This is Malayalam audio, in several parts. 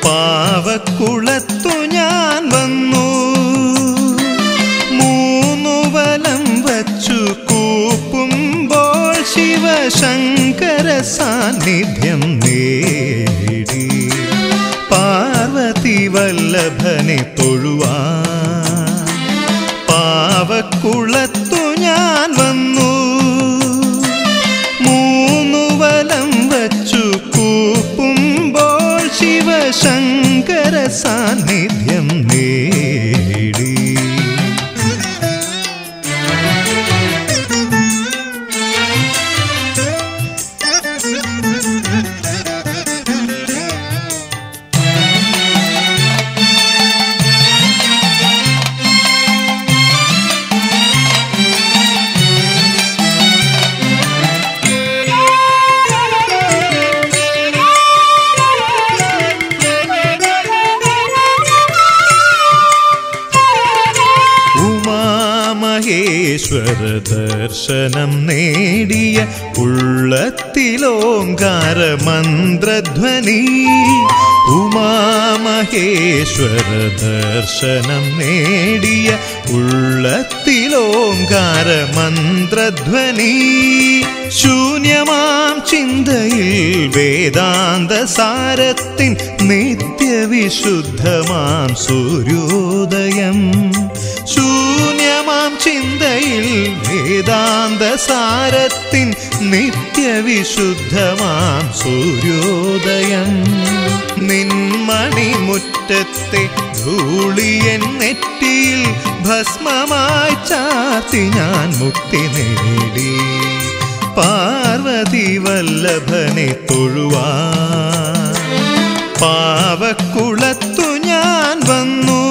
പാവക്കുളത്തു ഞാൻ വന്നു മൂന്നു വലം വച്ചു കൂപ്പുമ്പോൾ ശിവശങ്കര സാന്നിധ്യം നേടി പാർവതി വല്ലഭനെ തൊഴുവാൻ പാവക്കുളത്തു ഞാൻ വന്നു മൂന്നു വലം വച്ചു കൂപ്പുമ്പോൾ ശിവശങ്കര സാന്നിധ്യം നേടി ഉമാമഹേശ്വര ദർശനം നേടിയ ഉള്ളത്തിലോങ്കാര മന്ത്രധ്വനി ഉമാമഹേശ്വര ദർശനം നേടിയ ഉള്ളത്തിലോങ്കാര മന്ത്രധ്വനി ശൂന്യമാം ചിന്തയിൽ വേദാന്ത സാരത്തിൻ നിത്യവിശുദ്ധമാം സൂര്യോദയം ശൂന്യമാം ചിന്തയിൽ വേദാന്ത സാരത്തിൻ നിത്യവിശുദ്ധമാം സൂര്യോദയം നിന്മണിമുറ്റത്തെ ധൂളിയൻ നെറ്റിയിൽ ഭസ്മമായി ചാർത്തി ഞാൻ മുക്തി നേടി പാർവതി വല്ലഭനെ തൊഴുവാൻ പാവക്കുളത്തു ഞാൻ വന്നു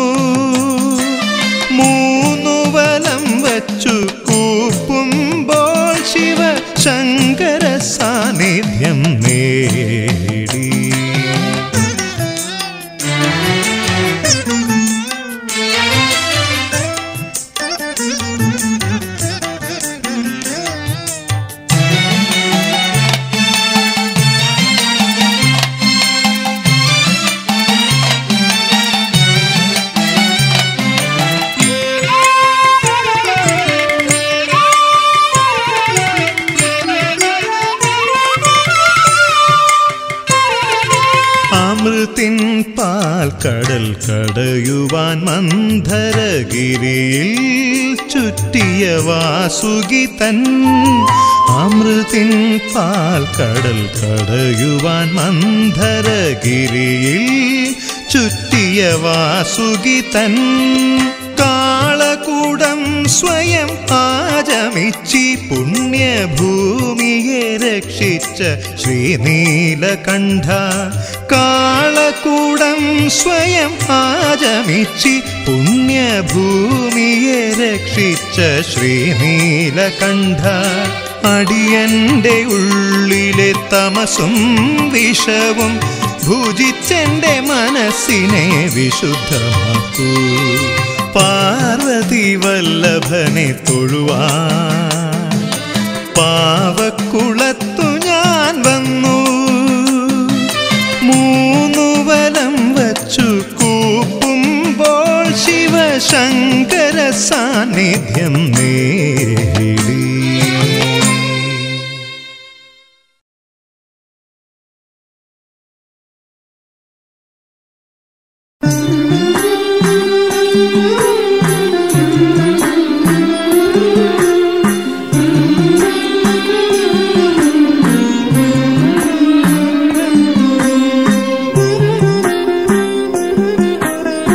മൂന്നു വലം വച്ചു കൂപ്പുമ്പോൾ ശിവ ശങ്കര സാന്നിധ്യം നേടി അമൃതിൻ പാൽ കടൽ കടയുവാൻ മന്ധരഗിരിയിൽ ചുറ്റിയ വാസുകി തൻ അമൃതിൻ പാൽ കടൽ കടയുവാൻ മന്ധരഗിരിയിൽ ചുറ്റിയ വാസുകി തൻ കാളകൂടം സ്വയം ആചമിച്ചി പുണ്യഭൂമിയെ രക്ഷിച്ച ശ്രീനീലകണ്ഠ കാളകൂടം സ്വയം ആചമിച്ചി പുണ്യഭൂമിയെ രക്ഷിച്ച ശ്രീനീലകണ്ഠ അടിയന്റെ ഉള്ളിലെ തമസും വിഷവും ഭുജിച്ചെന്റെ മനസ്സിനെ വിശുദ്ധമാക്കൂ പാർവതി വല്ലഭനെ തൊഴുവാൻ പാവക്കുളത്തു ഞാൻ വന്നു മൂന്നു വലം വച്ചു കൂപ്പുമ്പോൾ ശിവശങ്കര സാന്നിധ്യം നേടി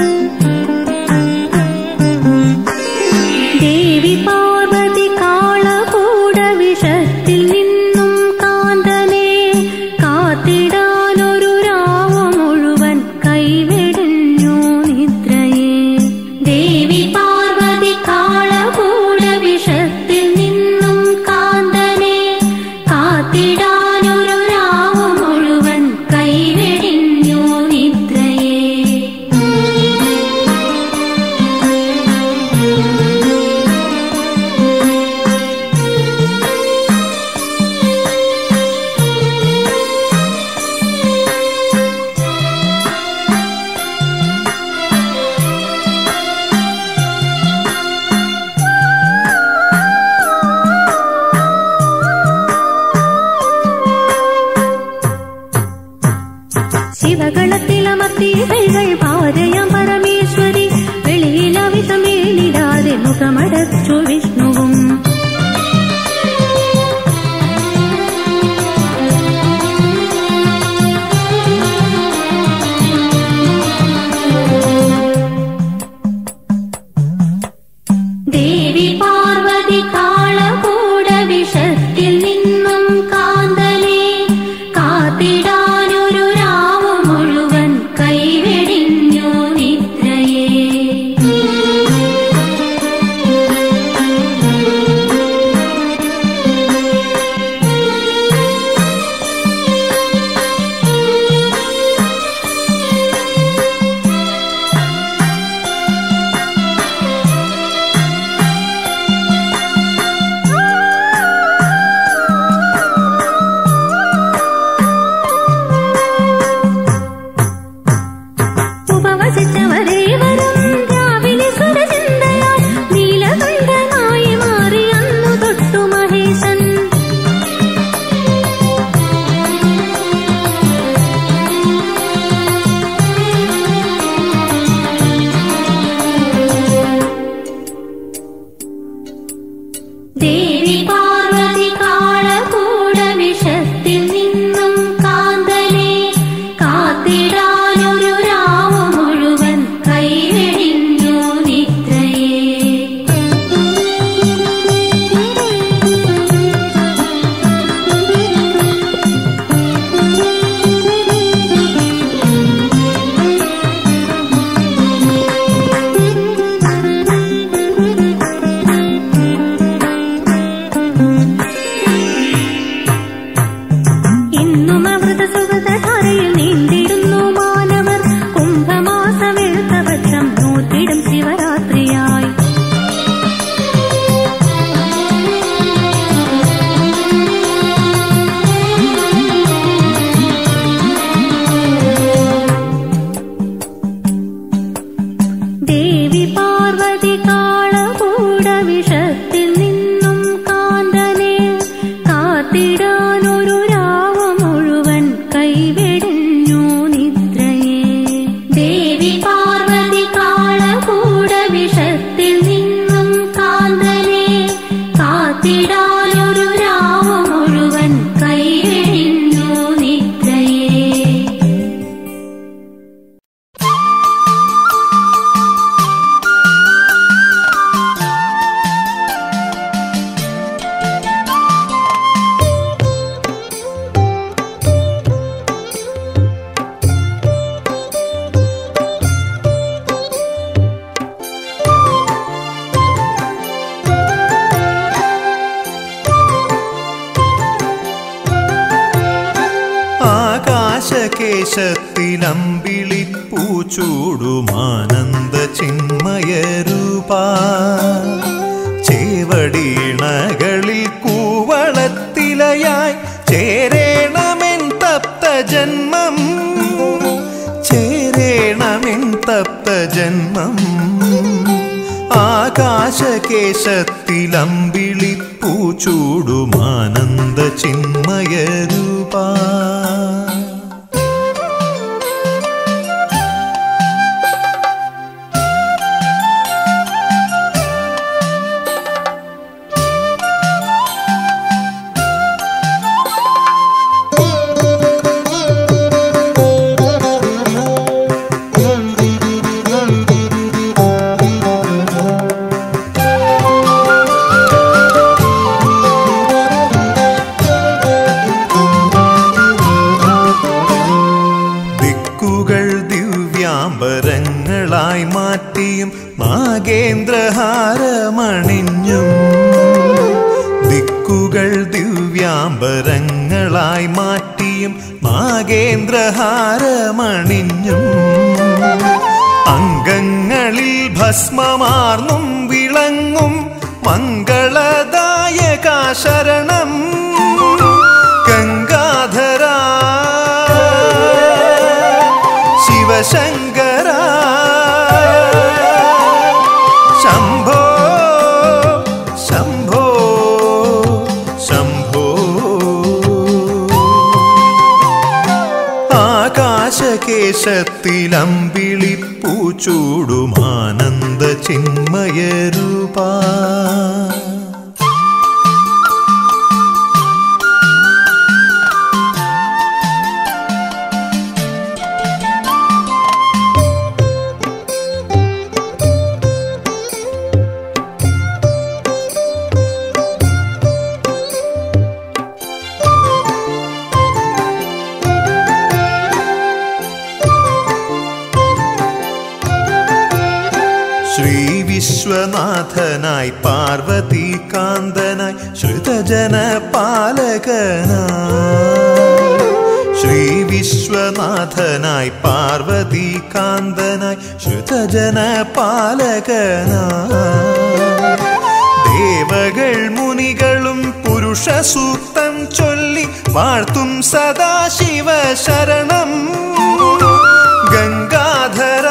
ദേവി പാർവതി കാള ശക്തി കൈകൾ പാതയാം പരമേശ്വരി വെളിയിലവിതമേലിടാതെ മുഖമടച്ചു വിഷ്ണുവും ദേവി പാർവതി കാളകൂട വിഷത്തിൽ നിന്നും കാന്തനെ കാത്തിടാനൊരു രാവ് മുഴുവൻ കൈവെടിഞ്ഞു നിദ്രയെ ഉപവസിച്ചവരേവരും രാവിലെ സുരചിന്തയാൽ നീലകണ്ഠനായി മാറി അന്നു തൊട്ടു മഹേശൻ ദേവി പാർവതി കാളകൂട വിഷത്തിൽ നിന്നും കാന്തനെ കാത്തിടാനൊരു രാവ് മുഴുവൻ കൈവെടിഞ്ഞു നിദ്രയെ ഇന്നും അമൃത സുഗതധാരയിൽ നീണ്ടിടുന്നു മാനവർ കുംഭമാസ വെളുത്തപക്ഷം നൂറ്റിടും ശിവരാത്രിയായി ദേവി പാർവതി കാളകൂട വിഷത്തിൽ നിന്നും കാന്തനെ കാത്തിടാനൊരു രാവ് മുഴുവൻ കൈവെടിഞ്ഞു നിദ്രയെ ദേവി പാർവതി കാളകൂട വിഷത്തിൽ നിന്നും കാന്തനെ കാത്തിടാനൊരു രാവ് മുഴുവൻ കൈവെടിഞ്ഞു നിദ്രയെ ആകാശകേശത്തിലമ്പിളിപ്പൂച്ചൂടുമാനന്ദ ചിന്മയരൂപ ചേവടീണകളിൽ കൂവളത്തിലയായി ചേരേണമെൻ തപ്ത ജന്മം ചേരേണമെൻ തപ്ത ജന്മം ആകാശകേശത്തിലമ്പിളിപ്പൂച്ചൂടുമാനന്ദ ചിന്മയരൂപ ദിക്കുകൾ ദിവ്യാംബരങ്ങളായി മാറ്റിയും നാഗേന്ദ്രഹാരമണിഞ്ഞും ദിക്കുകൾ ദിവ്യാംബരങ്ങളായി മാറ്റിയും നാഗേന്ദ്രഹാരമണിഞ്ഞും അംഗങ്ങളിൽ ഭസ്മമാർന്നും വിളങ്ങും മംഗളദായക ശരണം ഗംഗാധര ശിവശങ്കര ശംഭോ ശംഭോ ശംഭോ ആകാശകേശ ആകാശകേശത്തിലമ്പിളിപ്പൂച്ചൂടുമാനന്ദ ചിന്മയരൂപാ ശ്രീ വിശ്വനാഥനായി പാർവതി കാന്തനായി ശ്രുതജന പാലകനായി ശ്രീ വിശ്വനാഥനായി പാർവതി കാന്തനായി ശ്രുതജന പാലകനായി ദേവകൾ മുനികളും പുരുഷ സൂക്തം ചൊല്ലി വാഴ്ത്തും സദാശിവ ശരണം ഗംഗാധര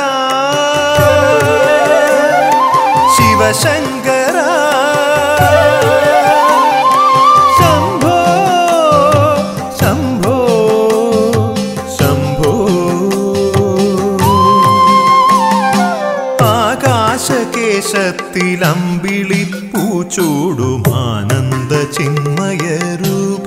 ശിവശങ്കര ശംഭോ ശംഭോ ശംഭോ ആകാശകേശത്തിലമ്പിളിപ്പൂച്ചൂടുമാനന്ദ ചിന്മയരൂപ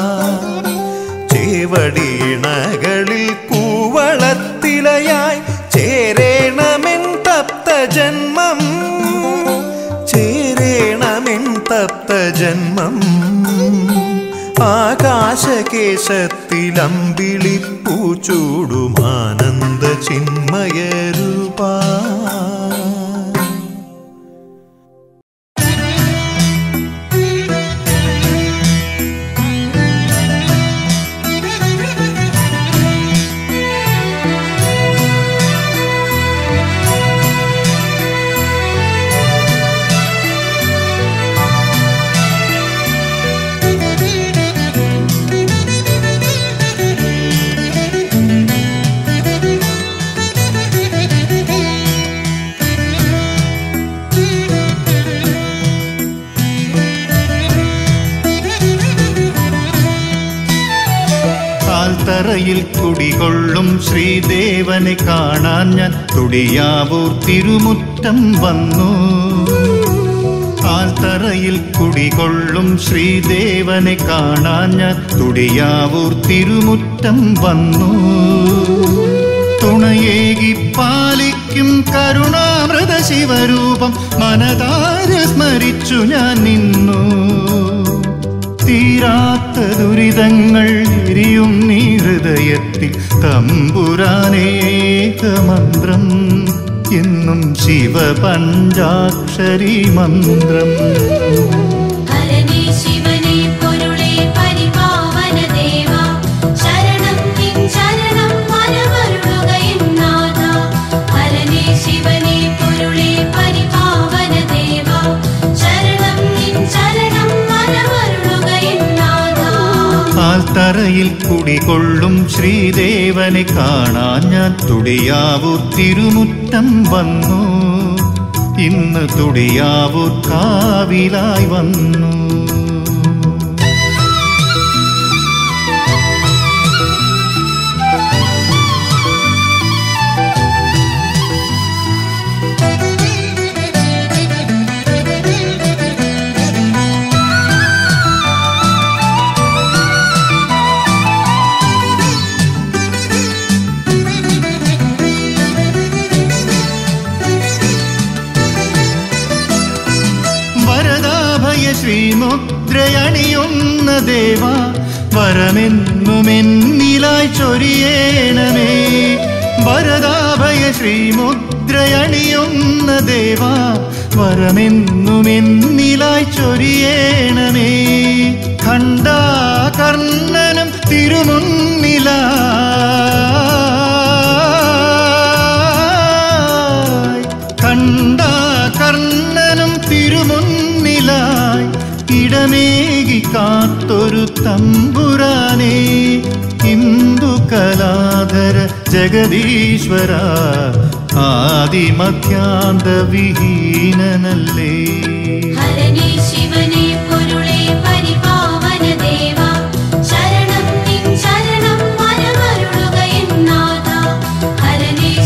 ചേവടീണകളിൽ കൂവളത്തിലയായി ചേരേണമെൻ തപ്ത ജന്മം ചേരേണമെൻ തപ്ത ജന്മം ആകാശകേശത്തിലമ്പിളിപ്പൂച്ചൂടുമാനന്ദ ചിന്മയരൂപ കാൽത്തറയിൽ കുടികൊള്ളും ശ്രീദേവനെ കാണാൻ ഞാൻ തുടിയാവൂർ തിരുമുറ്റം വന്നു കാൽത്തറയിൽ കുടികൊള്ളും ശ്രീദേവനെ കാണാൻ ഞാൻ തുടിയാവൂർ തിരുമുറ്റം വന്നു തുണയേകി പാലിക്കും കരുണാമൃത ശിവരൂപം മനതാര സ്മരിച്ചു ഞാൻ നിന്നു തീരാത്ത ദുരിതങ്ങൾ എരിയും നീ ഹൃദയത്തിൽ തമ്പുരാനേക മന്ത്രം എന്നും ശിവപഞ്ചാക്ഷരി മന്ത്രം ഹരനേ ശിവനേ പൊരുളേ പരിപാവന ദേവ ശരണം നിൻ ശരണം മനമരുളുകയെന്നാഥ ഹരനേ ശിവനേ പൊരുളേ പരിപാവന ദേവ ശരണം നിൻ ശരണം മനമരുളുകയെന്നാഥ ആൽത്തറയിൽ കുടികൊള്ളും ശ്രീദേവനെ കാണാൻ ഞാൻ തുടിയാവൂർ തിരുമുറ്റം വന്നു ഇന്ന് തുടിയാവൂർ കാവിലായി വന്നു വരദാഭയ ശ്രീമുദ്രയണിയുന്ന ദേവ വരമെന്നുമെന്നിലായി ചൊരിയേണമേ വരദാഭയ ശ്രീമുദ്രയണിയുന്ന ദേവ വരമെന്നുമെന്നിലായി ചൊരിയേണമേ ഖണ്ഡാ കർണനം തിരുമുന്നിലായി കണ്ട കർണനും തിരുമുന്നിലായി ഇടമേകി കാത്തൊരു തമ്പുരാനെ ഹിന്ദു കലാധര ജഗദീശ്വര ആദിമധ്യാന്ത വിഹീനനല്ലേ ഹരനേ ശിവനേ പൊരുളേ പരിപാവന ദേവ ശരണം നിൻ ശരണം മനമരുളുകയെന്നാഥ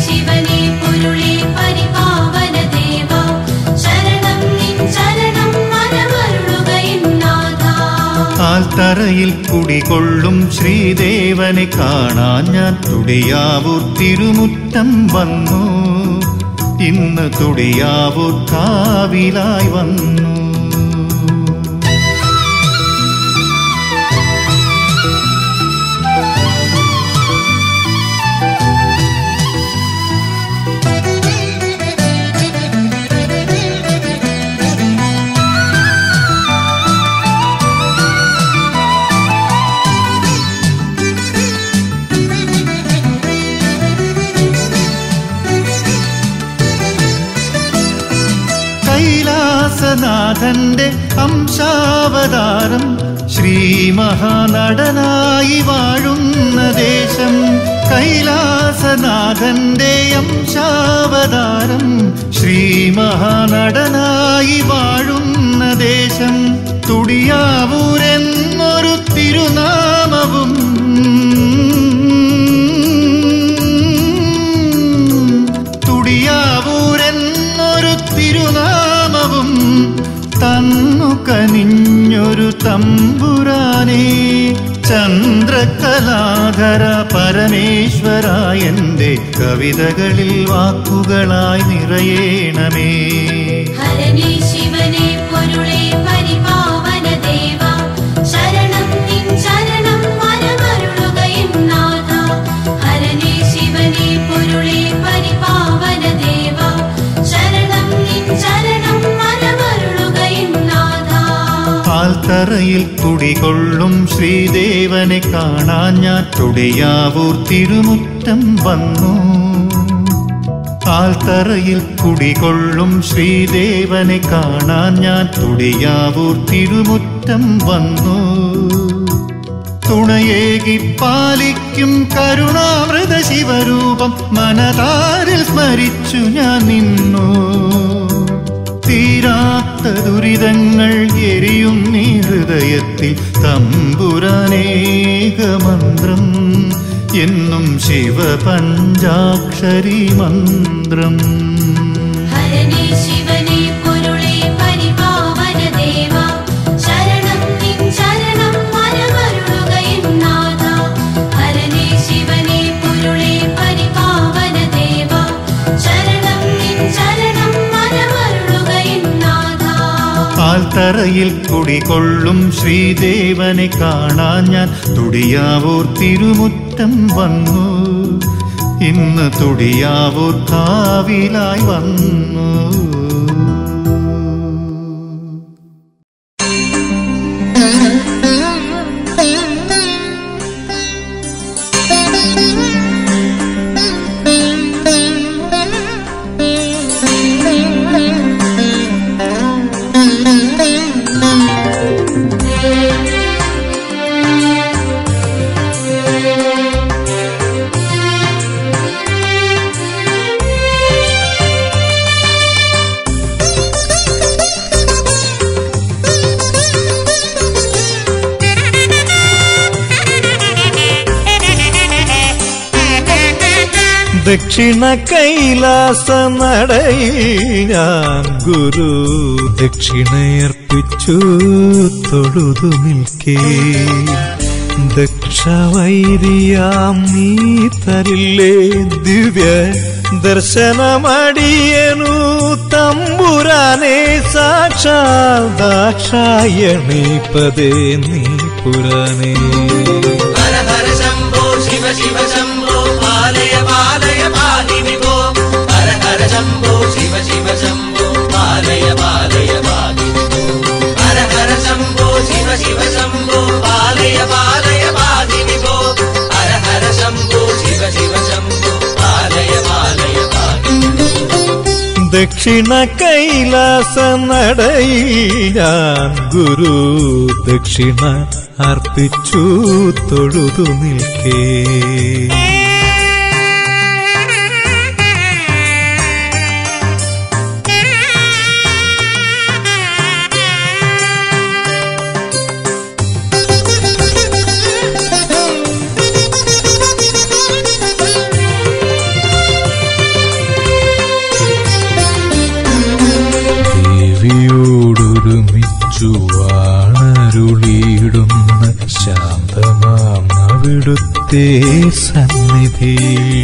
ശിവനേ പൊരുളേ പരിപാവന ദേവ ശരണം നിൻ ശരണം മനമരുളുകയിന്നാഥ ആൽത്തറയിൽ കുടികൊള്ളും ശ്രീദേവനെ കാണാൻ ഞാൻ തുടിയാവൂർ തിരുമുറ്റം വന്നു ഇന്ന് തുടിയാവൂർ കാവിലായി വന്നു കൈലാസനാഥന്റെ അംശാവതാരം ശ്രീ മഹാനടനായി വാഴുന്ന ദേശം കൈലാസനാഥന്റെ അംശാവതാരം ശ്രീ മഹാനടനായി വാഴുന്ന ദേശം തുടിയാവൂരെന്നൊരു തിരുനാമവും തുടിയാവൂരെന്നൊരു തിരുനാമവും തന്നു കനിഞ്ഞൊരു തമ്പുരാനെ ചന്ദ്രകലാധര പരമേശ്വര എന്റെ കവിതകളിൽ വാക്കുകളായി നിറയേണമേ ഹരനേ ശിവനേ പൊരുളേ പരിപാവന ദേവ ശരണം നിൻ ശരണം മനമരുളുകയിന്നാഥ ഹരനേ ശിവനേ പൊരുളേ പരിപാവന ദേവ ശരണം നിൻ ശരണം മനമരുളുകയിന്നാഥ ആൽത്തറയിൽ കുടികൊള്ളും ശ്രീദേവനെ കാണാൻ ഞാൻ തുടിയാവൂർ തിരുമുറ്റം വന്നു ആൽത്തറയിൽ കുടികൊള്ളും ശ്രീദേവനെ കാണാൻ ഞാൻ തുടിയാവൂർ തിരുമുറ്റം വന്നു തുണയേകി പാലിക്കും കരുണാമൃത ശിവരൂപം മനതാരിൽ സ്മരിച്ചു ഞാൻ നിന്നു തീരാത്ത ദുരിതങ്ങൾ എരിയും നീ ഹൃദയത്തിൽ തമ്പുരാനേകമന്ത്രം എന്നും ശിവപഞ്ചാക്ഷരി മന്ത്രം ഹരനേ ശിവനേ പൊരുളേ പരിപാവന ദേവ ശരണം നിൻ ശരണം മനമരുളുകയിന്നാഥ ഹരനേ ശിവനേ പൊരുളേ പരിപാവന ദേവ ശരണം നിൻ ശരണം മനമരുളുകയിന്നാഥ ആൽത്തറയിൽ കുടികൊള്ളും ശ്രീദേവനെ കാണാൻ ഞാൻ തുടിയാവൂർ തിരുമുറ്റം വന്നു ഇന്ന് തുടിയാവൂർ കാവിലായി വന്നു ദക്ഷിണ കൈലാസ നടയിൽ ഞാൻ ഗുരു ദക്ഷിണയർപ്പിച്ചു തൊഴുതു നിൽക്കേ ദക്ഷവൈരിയാം നീ തരില്ലേ ദിവ്യ ദർശനമടിയനു തമ്പുരാനെ സാക്ഷാൽ ദാക്ഷായണി പദേ നീ പുരാനേ ഹര ഹര ശംഭോ ശിവ ശിവ ശംഭോ പാലയ പാലയ പാഹി വിഭോ ഹര ഹര ശംഭോ ശിവ ശിവ ശംഭോ പാലയ പാലയ പാഹി വിഭോ ഹര ഹര ശംഭോ ശിവ ശിവ ശംഭോ പാലയ പാലയ പാഹി വിഭോ ഹര ഹര ശംഭോ ശിവ ശിവ ശംഭോ പാലയ പാലയ പാഹി ദക്ഷിണ കൈലാസ നടയിൽ ഞാൻ ഗുരു ദക്ഷിണ അർപ്പിച്ചു തൊഴുതു നിൽക്കേ അവിടുത്തെ സന്നിധി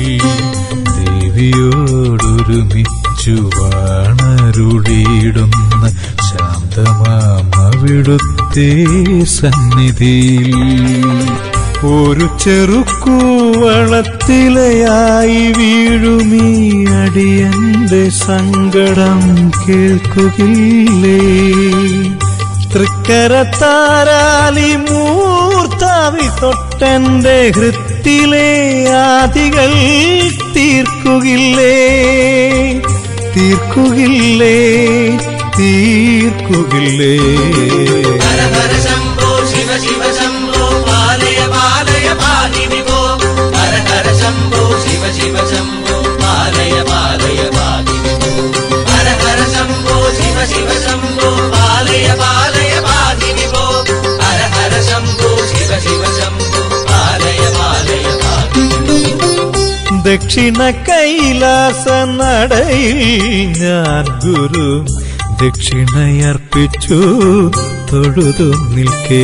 ദേവിയോടൊരുമിച്ചു വാണരുളിയിടുന്ന ശാന്തമാം അവിടുത്തെ സന്നിധിയിൽ ഒരു ചെറുക്കൂവളത്തിലയായി വീഴുമീ അടിയന്റെ സങ്കടം കേൾക്കുകില്ലേ തൃക്കരത്താരാലി മൂർത്താവി തൊട്ടന്റെ ഹൃത്തിലെ ആദികൾ തീർക്കുകില്ലേ തീർക്കുകില്ലേ തീർക്കുകില്ലേ ഹര ഹര ശംഭോ ശിവ ശിവ ശംഭോ പാലയ പാലയ പാഹി വിഭോ ഹര ഹര ശംഭോ ശിവ ശിവ ശംഭോ പാലയ പാലയ പാഹി വിഭോ ഹര ഹര ശംഭോ ശിവ ശിവ ശംഭോ പാലയ പാലയ പാഹി വിഭോ ഹര ഹര ശംഭോ ശിവ ശിവ ശംഭോ പാലയ പാലയ പാഹി ദക്ഷിണ കൈലാസ നടയിൽ ഞാൻ ഗുരു ദക്ഷിണയർപ്പിച്ചു തൊഴുതു നിൽക്കേ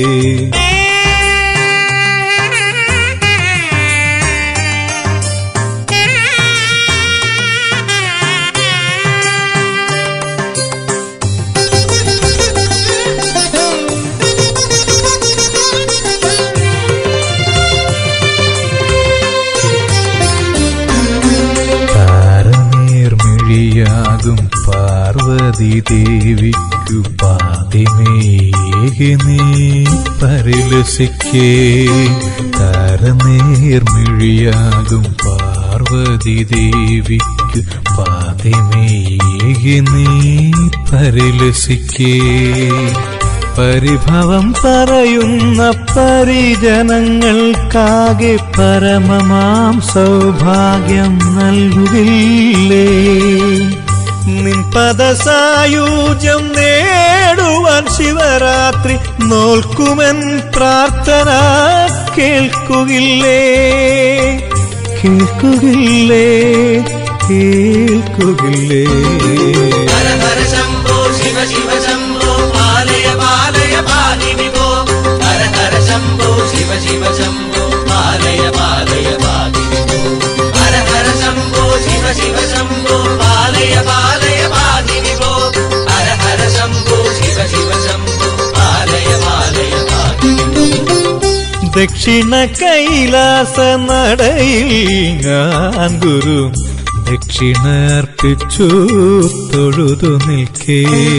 താരനേർമിഴിയാകും പാർവതി ദേവിക്കു പാതിമേകി നീ പരിലസിക്കേ താരനേർമിഴിയാകും പാർവതി ദേവിക്കു പാതിമേകി നീ പരിലസിക്കേ പരിഭവം പറയുന്ന പരിജനങ്ങൾക്കാകെ പരമമാം സൗഭാഗ്യം നൽകുകില്ലേ നിൻ പദസായൂജ്യം നേടുവാൻ ശിവരാത്രി നോൽക്കുമെൻ പ്രാർത്ഥന കേൾക്കുകില്ലേ കേൾക്കുകില്ലേ കേൾക്കുകില്ലേ ഹര ഹര ശംഭോ ശിവ ശിവ ശംഭോ പാലയ പാലയ പാഹി വിഭോ ഹര ഹര ശംഭോ ശിവ ശിവ ശംഭോ പാലയ പാലയ പാഹി വിഭോ ഹര ഹര ശംഭോ ശിവ ശിവ ശംഭോ പാലയ പാലയ പാഹി വിഭോ ഹര ഹര ശംഭോ ശിവ ശിവ ശംഭോ പാലയ പാലയ പാഹി ദക്ഷിണ കൈലാസ നടയിൽ ഞാൻ ഗുരു ദക്ഷിണർപ്പിച്ചു തൊഴുതു നിൽക്കേ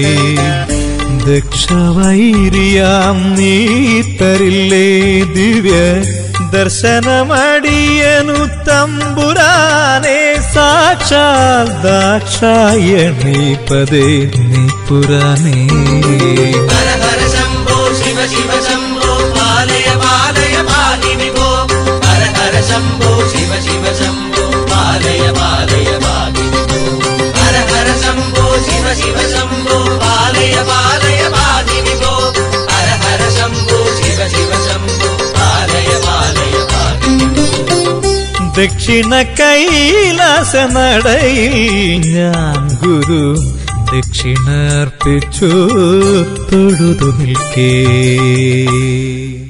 ദക്ഷവൈരിയാം നീ തരില്ലേ ദിവ്യ ദർശനമടിയനു തമ്പുരാനെ സാക്ഷാൽ ദാക്ഷായണീപതേ നീ പുരാനേ ഹര ഹര ശംഭോ ശിവ ശിവ ശംഭോ പാലയ പാലയ പാഹി വിഭോ ഹര ഹര ശംഭോ ശിവ ശിവ ശംഭോ പാലയ പാലയ പാഹി വിഭോ ഹര ഹര ശംഭോ ശിവ ശിവ ശംഭോ പാലയ പാലയ പാഹി വിഭോ ഹര ഹര ശംഭോ ശിവ ശിവ ശംഭോ പാലയ പാലയ പാഹി ദക്ഷിണ കൈലാസ നടയിൽ ഞാൻ ഗുരു ദക്ഷിണർപ്പിച്ചു തൊഴുതു നിൽക്കേ